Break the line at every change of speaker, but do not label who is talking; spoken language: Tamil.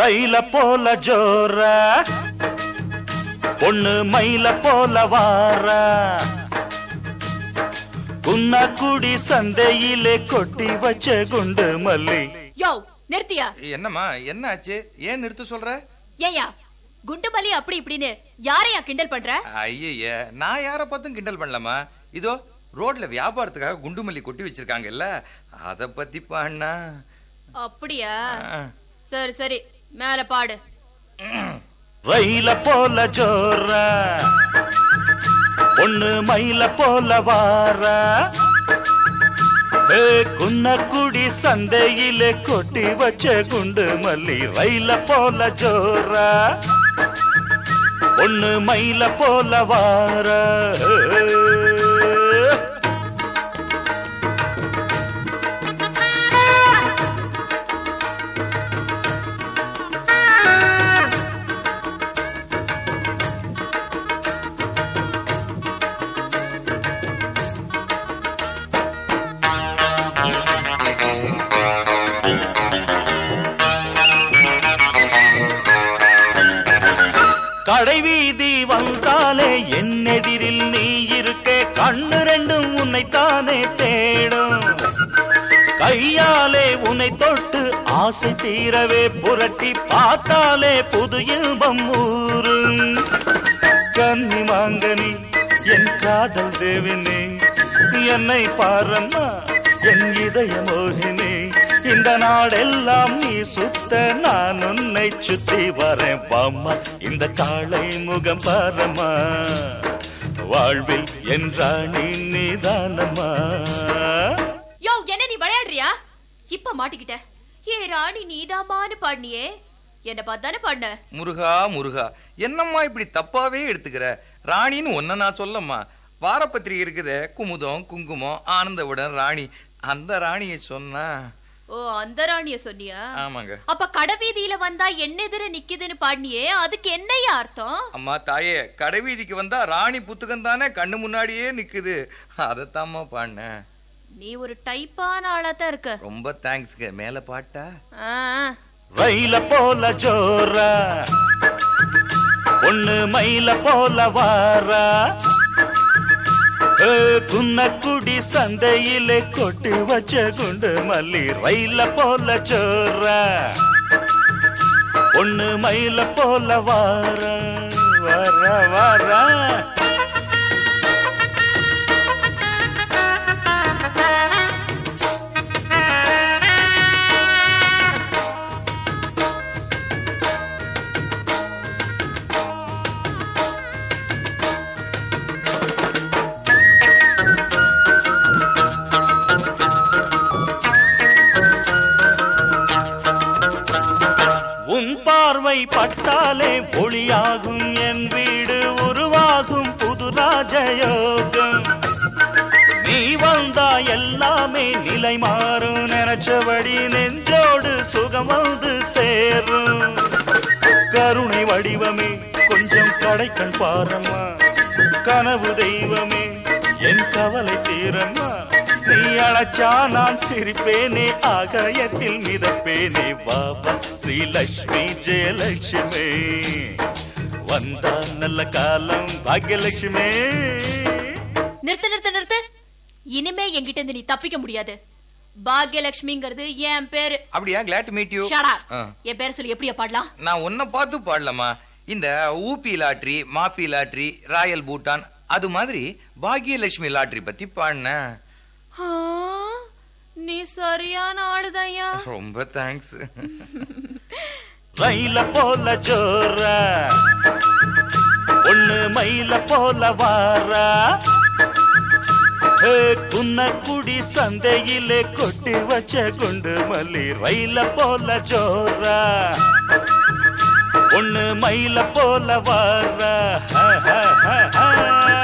ரயில போல ஜோர பொண்ணு மயில போல வார குன்னக்குடி சந்தையிலே கொட்டி வச்ச குண்டு மல்லி
யோ நிறுத்தியா
என்னம்மா என்ன ஆச்சு ஏன் நிறுத்த சொல்ற
ஏயா குண்டுமல்லி அப்படி இப்படின்னு யாரையா கிண்டல் பண்ற
ஐய நான் யார பார்த்தும் கிண்டல் பண்ணலாமா இதோ ரோட்ல வியாபாரத்துக்காக குண்டுமல்லி கொட்டி வச்சிருக்காங்கல்ல அத பத்தி பாண்ணா
அப்படியா சரி சரி மேல பாடு
ரயில போல ஜோர பொண்ணு மயில போல வார ஏ, குன்னக்குடி சந்தையிலே கொட்டி வச்ச குண்டு மல்லி ரயில போல ஜோர பொண்ணு மயில போல வார கடை வீதி வந்தாலே என் எதிரில் நீ இருக்க கண்ணு ரெண்டும் உன்னைத்தானே தேடும் கையாலே உன்னை தொட்டு ஆசை தீரவே புரட்டி பார்த்தாலே புது இன்பம் ஊரும் கன்னி மாங்கனி என் காதல் தேவினே என்னை பாரம்மா என் இதய மோகினி இந்த நாடெல்லாம் நீ சுத்த நான் உன்னை சுத்தி வரேன் பாம்மா இந்த காளை முகம் பாரம்மா வாழ்வில் என் ராணி நீதானம்மா
யோ என்ன நீ விளையாடுறியா இப்ப மாட்டிக்கிட்ட ஏ ராணி நீதாமான்னு பாடினியே என்ன பார்த்தானே பாடின
முருகா முருகா என்னம்மா இப்படி தப்பாவே எடுத்துக்கிற ராணின்னு ஒன்ன நான் சொல்லம்மா வாரப்பத்திரிகை இருக்குதே குமுதம் குங்குமம் ஆனந்தவுடன் ராணி அந்த ராணியை சொன்னா
ஓ அந்த ராணிய சொன்னியா
ஆமாங்க
அப்ப கடைவீதியில வந்தா என்ன எதிர நிக்குதுன்னு பாடினியே அதுக்கு என்னையா அர்த்தம்
அம்மா தாயே கடைவீதிக்கு வந்தா ராணி புத்தகம் தானே கண்ணு முன்னாடியே நிக்குது அதைத்தாம்மா பாடினேன்
நீ ஒரு டைப்பான ஆளா தான் இருக்க
ரொம்ப தேங்க்ஸ்ங்க மேல பாட்டா
ஆ, ஆ.
ரயில போல ஜோரா ஒண்ணு மயில போல வாரா ஏ, குன்னக்குடி சந்தையிலே கொட்டி வச்ச குண்டு மல்லி ரயில போல ஜோரா ஒண்ணு மயில போல வாரா வாரா வாரா உன் பார்வை பட்டாலே ஒளியாகும் என் வீடு உருவாகும் புது ராஜயோகம் நீ வந்தா எல்லாமே நிலை மாறும் நினைச்சபடி நெஞ்சோடு சுகம் வந்து சேரும் கருணை வடிவமே கொஞ்சம் கடைக்கண் பாரம்மா கனவு தெய்வமே என் கவலை தீரம்மா நீ அழைச்சா நான் சிரிப்பேனே ஆகாயத்தில் மிதப்பேனே பாபா ஸ்ரீலக்ஷ்மி ஜெயலட்சுமி வந்தா நல்ல காலம் பாக்யலட்சுமி
நிறுத்து நிறுத்து நிறுத்து இனிமே என்கிட்ட இருந்து நீ தப்பிக்க முடியாது பாக்யலட்சுமிங்கிறது என் பேரு
அப்படியா கிளாட் மீட் யூ
ஷடா என் பேர் சொல்லி எப்படியா பாடலாம்
நான் உன்னை பார்த்து பாடலாமா இந்த ஊபி லாட்ரி மாப்பி லாட்ரி ராயல் பூட்டான் அது மாதிரி பாக்யலட்சுமி லாட்ரி பத்தி பாடினேன்
ஆ, நீ சரியான ஆளுதையா
ரொம்ப தேங்க்ஸ்
ரயில போல ஜோரா ஒண்ணு மயில போல வாரா ஏ, குன்னக்குடி சந்தையிலே கொட்டி வச்ச குண்டு மல்லி ரயில போல ஜோரா ஒண்ணு மயில போல வாரா ஹ, ஹ, ஹ, ஹ.